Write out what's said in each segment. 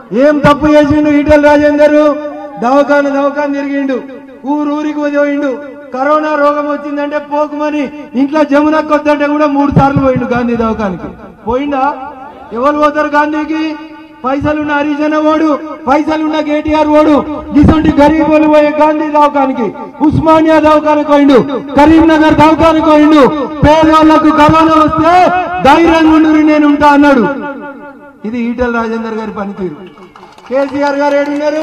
ఏం తప్పు చేసిండు ఈటల రాజేందర్ దవాఖాన దవాఖాన తిరిగిండు ఊరు ఊరికి పోయిండు కరోనా రోగం వచ్చిందంటే పోకుమని ఇంట్లో జమున కొద్దంటే కూడా మూడు సార్లు పోయిండు గాంధీ దవాఖానికి పోయిండా ఎవరు పోతారు గాంధీకి పైసలున్న హరిజన ఓడు పైసలున్న కేటీఆర్ ఓడు ఇటువంటి గరీబులు పోయే గాంధీ దవాఖానికి ఉస్మానియా దవాఖానికి పోయిండు కరీంనగర్ దవాఖానికి పోయిండు పేదవాళ్లకు కరోనా వస్తే ధైర్యంగా ఉండు నేను ఉంటా అన్నాడు ఇది ఈటల రాజేందర్ గారి పనితీరు కేసీఆర్ గారు ఏడున్నారు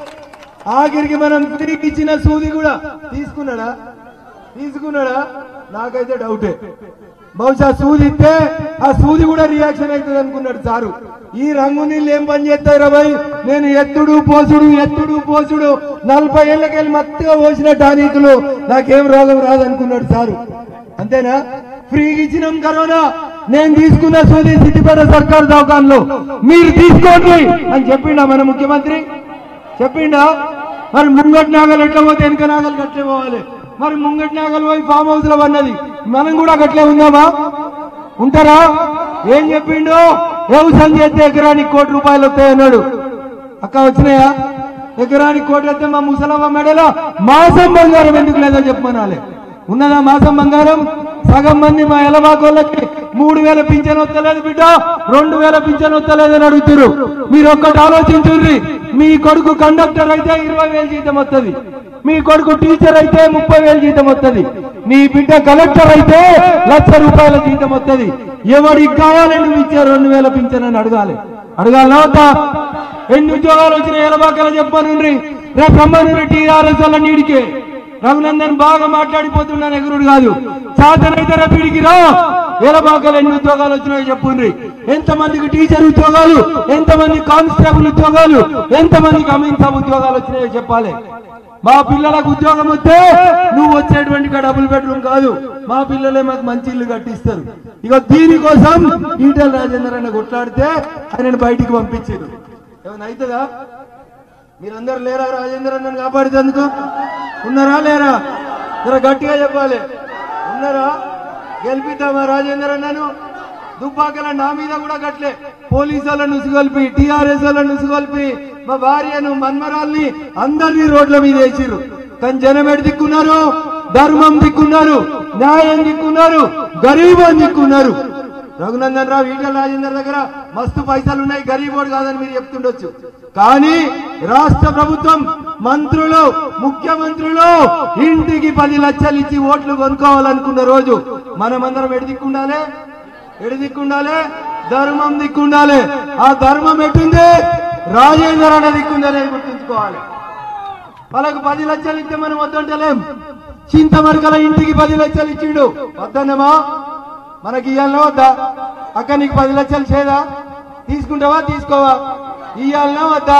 ఆఖరికి మనం తిరిగి ఇచ్చిన సూది కూడా తీసుకున్నాడా తీసుకున్నాడా నాకైతే డౌటే బహుశా సూది ఇస్తే ఆ సూది కూడా రియాక్షన్ అవుతుంది అనుకున్నాడు సారు ఈ రంగు నీళ్ళు ఏం పని చేస్తాయి భయ్ నేను ఎత్తుడు పోసుడు ఎత్తుడు పోసుడు నలభై ఏళ్ళకెళ్ళి మత్తుగా పోసిన టానికులు నాకేం రోగం రాదనుకున్నాడు సారు అంతేనా ఫ్రీగా ఇచ్చినాం కరోనా నేను తీసుకున్న సూది సిద్దిపేట సర్కార్ దవాఖాన్లో మీరు తీసుకోండి అని చెప్పిండా మన ముఖ్యమంత్రి చెప్పిండా మరి ముంగటి నాగలు ఎట్లా పోతే వెనక నాగలు గట్లే పోవాలి మరి ముంగటి నాగలు పోయి ఫామ్ హౌస్ లో పన్నది మనం కూడా గట్లే ఉందామా ఉంటారా ఏం చెప్పిండు వ్యవసాయం చేస్తే ఎకరానికి కోటి రూపాయలు వస్తాయన్నాడు అక్క వచ్చినాయా ఎకరానికి కోటి వస్తే మా ముసలమ్మ మెడలో మాసం బంగారం ఎందుకు లేదో చెప్పమనాలి ఉన్నదా మాసం బంగారం సగం మంది మా ఎలవాకోళ్ళకి మూడు వేల పింఛన్ వస్తలేదు బిడ్డ రెండు వేల పింఛన్ వస్తలేదు అని అడుగుతారు మీరు ఒక్కటి ఆలోచించుర్రి మీ కొడుకు కండక్టర్ అయితే ఇరవై వేలు జీతం వస్తుంది మీ కొడుకు టీచర్ అయితే ముప్పై వేలు జీతం వస్తుంది మీ బిడ్డ కలెక్టర్ అయితే లక్ష రూపాయల జీతం వస్తుంది ఎవడికి కావాలని నువ్వు ఇచ్చే రెండు వేల పింఛన్ అని అడగాలి అడగాలా వద్దా ఎన్ని ఉద్యోగాలు వచ్చిన ఎలబాకలు చెప్పనుండ్రి రేపు రమ్మని టీఆర్ఎస్ వల్ల నీడికే రఘునందన్ బాగా మాట్లాడిపోతున్నాను ఎగురుడు కాదు సాధనైతే రేపు వీడికి రా ఎలబాకలు ఎన్ని ఉద్యోగాలు వచ్చినాయో చెప్పుండ్రి ఎంతమందికి టీచర్ ఉద్యోగాలు ఎంతమంది కానిస్టేబుల్ ఉద్యోగాలు ఎంతమందికి అమీన్ సాబ్ ఉద్యోగాలు వచ్చినాయో చెప్పాలి మా పిల్లలకు ఉద్యోగం వస్తే నువ్వు వచ్చేటువంటి డబుల్ బెడ్రూమ్ కాదు మా పిల్లలే మాకు మంచి ఇల్లు కట్టిస్తారు ఇక దీనికోసం ఈటల రాజేందర్ అన్న కొట్లాడితే ఆయనను బయటికి పంపించారు ఏమైనా అవుతుందా మీరందరూ లేరా రాజేంద్ర అన్నను కాపాడుతందుకు ఉన్నారా లేరా జర గట్టిగా చెప్పాలి ఉన్నారా గెలిపిద్దామా రాజేంద్ర అన్నను దుబ్బాకల నా మీద కూడా గట్లే పోలీసు వాళ్ళని ఉసుగొల్పి టిఆర్ఎస్ వాళ్ళని ఉసుగొల్పి మా భార్యను మన్మరాల్ని అందరినీ రోడ్ల మీద వేసిర్రు కానీ జనం ఎటు దిక్కున్నారు ధర్మం దిక్కున్నారు న్యాయం దిక్కున్నారు గరీబం దిక్కున్నారు రఘునందన్ రావు ఈటల రాజేందర్ దగ్గర మస్తు పైసలు ఉన్నాయి గరీబోడు కాదని మీరు చెప్తుండొచ్చు కానీ రాష్ట్ర ప్రభుత్వం మంత్రులు ముఖ్యమంత్రులు ఇంటికి పది లక్షలు ఇచ్చి ఓట్లు కొనుక్కోవాలనుకున్న రోజు మనమందరం ఎడి దిక్కుండాలి ఎడి దిక్కుండాలి ధర్మం దిక్కుండాలి ఆ ధర్మం ఎట్టుంది రాజేందర్ అనే దిక్కుందని గుర్తుంచుకోవాలి వాళ్ళకు పది లక్షలు ఇస్తే మనం వద్దంటలేం చింతమరకల ఇంటికి పది లక్షలు ఇచ్చిండు వద్దన్నమా మనకి ఇయ్యాలనో వద్దా అక్క నీకు పది లక్షలు చేదా తీసుకుంటావా తీసుకోవా ఇయ్యాలనో వద్దా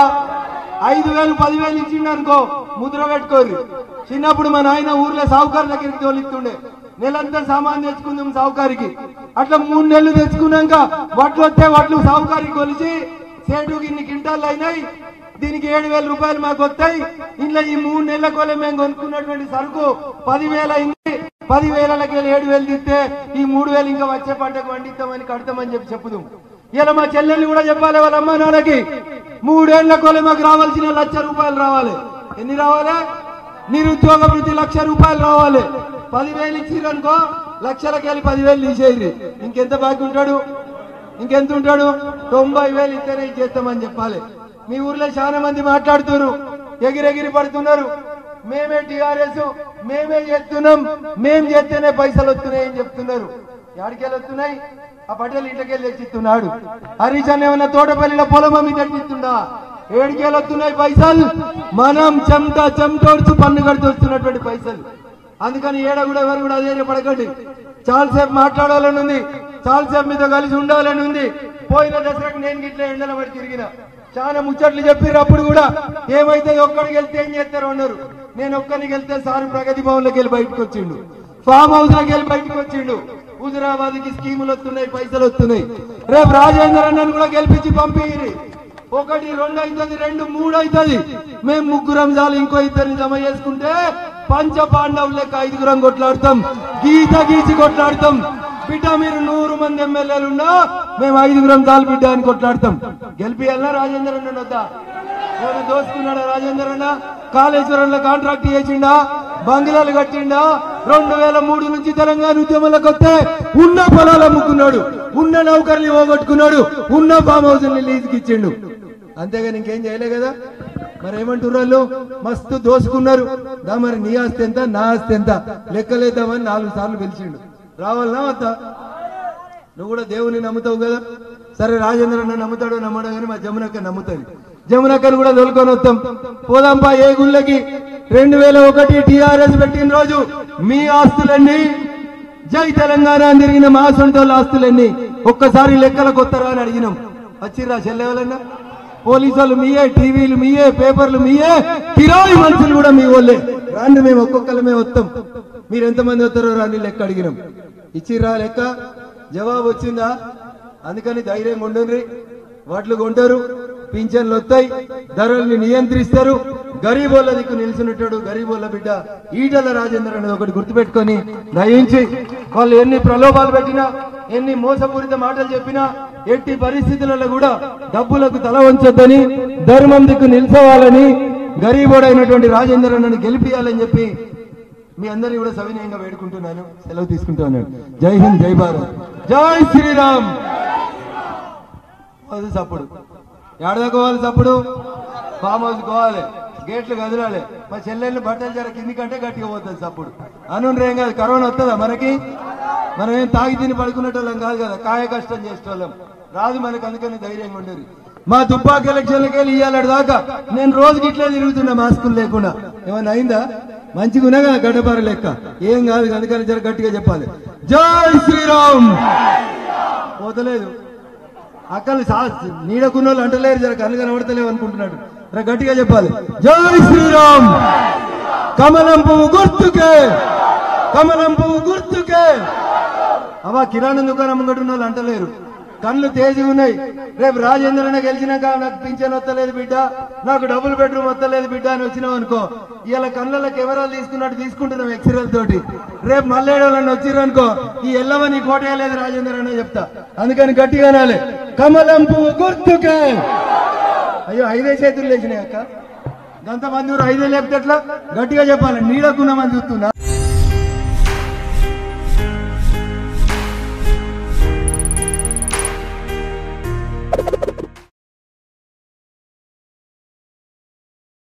ఐదు వేలు పదివేలు ఇచ్చిండు అనుకో ముద్ర పెట్టుకోరు చిన్నప్పుడు మా నాయన ఊర్లో సావుకారు దగ్గరికి తోలిస్తుండే నెలంతా సామాన్ తెచ్చుకుందాం సావుకారికి అట్లా మూడు నెలలు తెచ్చుకున్నాక వడ్లు వస్తే వడ్లు సావుకారికి కొలిచి సేటుకి ఇన్ని క్వింటాలు అయినాయి దీనికి ఏడు వేల రూపాయలు మాకు వస్తాయి ఇంట్లో ఈ మూడు నెలల కోలే మేము కొనుక్కున్నటువంటి సరుకు పదివేల అయింది పదివేలకి ఏడు వేలు తీస్తే ఈ మూడు వేలు ఇంకా వచ్చే పంటకు వండిస్తామని కడతామని చెప్పి చెప్పుదాం ఇలా మా చెల్లెల్ని కూడా చెప్పాలి వాళ్ళ అమ్మ నాన్నకి మూడేళ్ల కోలే మాకు రావాల్సిన లక్ష రూపాయలు రావాలి ఎన్ని రావాలి నిరుద్యోగ వృత్తి లక్ష రూపాయలు రావాలి పదివేలు ఇచ్చిరనుకో లక్షలకి వెళ్ళి పదివేలు తీసేయండి ఇంకెంత బాకీ ఉంటాడు ఇంకెంత ఉంటాడు తొంభై వేలు ఇస్తేనే ఇది చేస్తామని చెప్పాలి మీ ఊర్లో చాలా మంది మాట్లాడుతున్నారు ఎగిరెగిరి పడుతున్నారు మేమే టిఆర్ఎస్ మేమే చేస్తున్నాం మేం చేస్తేనే పైసలు వస్తున్నాయి అని చెప్తున్నారు ఎక్కడికెళ్ళి వస్తున్నాయి ఆ పటేల్ ఇంటికెళ్ళి తెచ్చిస్తున్నాడు హరీష్ అన్న ఏమన్నా తోటపల్లిలో పొలం అమ్మి తెచ్చిస్తుందా ఏడికెళ్ళి వస్తున్నాయి పైసలు మనం చెమట చెమటోడ్చు పన్ను కడుతూ వస్తున్నటువంటి పైసలు అందుకని ఏడ కూడా ఎవరు కూడా అదే పడకండి చాలాసేపు మాట్లాడాలని ఉంది చాలాసేపు మీతో కలిసి ఉండాలని ఉంది పోయిన దసరాకు నేను గిట్ల ఎండల పడి తిరిగిన చాలా ముచ్చట్లు చెప్పారు అప్పుడు కూడా ఏమైతే ఒక్కడికి వెళ్తే ఏం చేస్తారు అన్నారు నేను ఒక్కరికి వెళ్తే సార్ ప్రగతి భవన్ లోకి వెళ్ళి బయటకు వచ్చిండు ఫామ్ హౌస్ లోకి వెళ్ళి బయటకు వచ్చిండు హుజురాబాద్ కి స్కీములు వస్తున్నాయి పైసలు వస్తున్నాయి రేపు రాజేంద్ర అన్నను కూడా గెలిపించి పంపిరి ఒకటి రెండు అవుతుంది రెండు మూడు అవుతుంది మేము ముగ్గురం చాలు ఇంకో ఇద్దరిని జమ చేసుకుంటే పంచ పాండవులు లెక్క ఐదుగురం కొట్లాడతాం గీత గీచి కొట్లాడతాం బిడ్డ మీరు నూరు మంది ఎమ్మెల్యేలు ఉన్నా మేము ఐదుగురం చాలు బిడ్డ అని కొట్లాడతాం గెలిపియాలనా రాజేందర్ అన్న వద్దా ఎవరు దోసుకున్నాడా రాజేందర్ అన్న కాళేశ్వరంలో కాంట్రాక్ట్ చేసిండా బంగ్లాలు కట్టిండా రెండు వేల మూడు నుంచి తెలంగాణ ఉద్యమంలోకి వస్తే ఉన్న పొలాలు అమ్ముకున్నాడు ఉన్న నౌకర్లు పోగొట్టుకున్నాడు ఉన్న ఫామ్ హౌస్ లీజుకి ఇచ్చిండు అంతేగాని ఇంకేం చేయలే కదా మరి ఏమంటారు వాళ్ళు మస్తు దోసుకున్నారు దా మరి నీ ఆస్తి ఎంత నా ఆస్తి ఎంత లెక్కలేద్దామని నాలుగు సార్లు పిలిచిండు రావాలనా వద్దా నువ్వు కూడా దేవుని నమ్ముతావు కదా సరే రాజేంద్ర అన్న నమ్ముతాడో నమ్మడో కానీ మా జమునక్క నమ్ముతుంది జమునక్కను కూడా తోలుకొని వస్తాం పోదాంపా ఏ గుళ్ళకి రెండు వేల ఒకటి టిఆర్ఎస్ పెట్టిన రోజు మీ ఆస్తులన్నీ జై తెలంగాణ అని తిరిగిన మా సొంత ఆస్తులన్నీ ఒక్కసారి లెక్కలకు వస్తారా అని అడిగినాం వచ్చిర్రా చెల్లెవలన్నా పోలీసులు మీయే టీవీలు మీయే పేపర్లు మీయే కిరాయి మనుషులు కూడా మీ వాళ్ళే రాండి మేము ఒక్కొక్కలమే వస్తాం మీరు ఎంతమంది వస్తారో రాని లెక్క అడిగినాం ఇచ్చిర్రా లెక్క జవాబు వచ్చిందా అందుకని ధైర్యం ఉండండి వడ్లు కొంటారు పింఛన్లు వస్తాయి ధరల్ని నియంత్రిస్తారు గరీబోళ్ళ దిక్కు నిలిచినట్టాడు గరీబోళ్ళ బిడ్డ ఈటల రాజేందర్ అనేది ఒకటి గుర్తుపెట్టుకొని దయించి వాళ్ళు ఎన్ని ప్రలోభాలు పెట్టినా ఎన్ని మోసపూరిత మాటలు చెప్పినా ఎట్టి పరిస్థితులలో కూడా డబ్బులకు తల వంచొద్దని ధర్మం దిక్కు నిలిచోవాలని గరీబోడైనటువంటి రాజేందర్ అన్నను గెలిపియాలని చెప్పి మీ అందరినీ కూడా సవినయంగా వేడుకుంటున్నాను సెలవు తీసుకుంటున్నాను జై హింద్ జై భారత్ జై శ్రీరామ్ అది సప్పుడు ఏడదకోవాలి సప్పుడు ఫామ్ హౌస్ కోవాలి గేట్లు కదలాలి మా చెల్లెళ్ళు బట్టలు జర కిందికంటే గట్టిగా పోతుంది సప్పుడు అను ఏం కాదు కరోనా వస్తుందా మనకి మనం ఏం తాగి తిని పడుకునేటోళ్ళం కాదు కదా కాయ కష్టం చేసేటోళ్ళం రాదు మనకు అందుకని ధైర్యంగా ఉండేది మా దుబ్బాక ఎలక్షన్లకి వెళ్ళి ఇయ్యాలడు దాకా నేను రోజుకి ఇట్లే తిరుగుతున్నా మాస్కులు లేకుండా ఏమన్నా అయిందా మంచిగా ఉన్నా కదా గడ్డపార లెక్క ఏం కాదు అందుకని జర గట్టిగా చెప్పాలి జై శ్రీరామ్ పోతలేదు అక్కలు నీడకున్న వాళ్ళు అంటలేరు జర కళ్ళు కనబడతలేవు అనుకుంటున్నాడు జర గట్టిగా చెప్పాలి జై శ్రీరామ్ కమలం పువ్వు గుర్తుకే కమలం పువ్వు గుర్తుకే అవా కిరాణా దుకాణం ముంగట వాళ్ళు అంటలేరు కళ్ళు తేజి ఉన్నాయి రేపు రాజేంద్రన గెలిచినాక నాకు పింఛన్ వస్తలేదు బిడ్డ నాకు డబుల్ బెడ్రూమ్ వస్తలేదు బిడ్డ అని వచ్చినావు అనుకో ఇలా కళ్ళలో కెమెరాలు తీసుకున్నట్టు తీసుకుంటున్నాం ఎక్స్రేల తోటి రేపు మల్లేడోళ్ళని వచ్చిర్రు అనుకో ఈ ఎల్లవని కోటేయలేదు రాజేంద్ర అనే చెప్తా అందుకని గట్టిగా అనాలి కమలం పువ్వు గుర్తుకే అయ్యో ఐదే చేతులు లేచినాయి అక్క గంతమంది ఐదే లేకపోతే ఎట్లా గట్టిగా చెప్పాలి నీడకున్న మంది చూస్తున్నా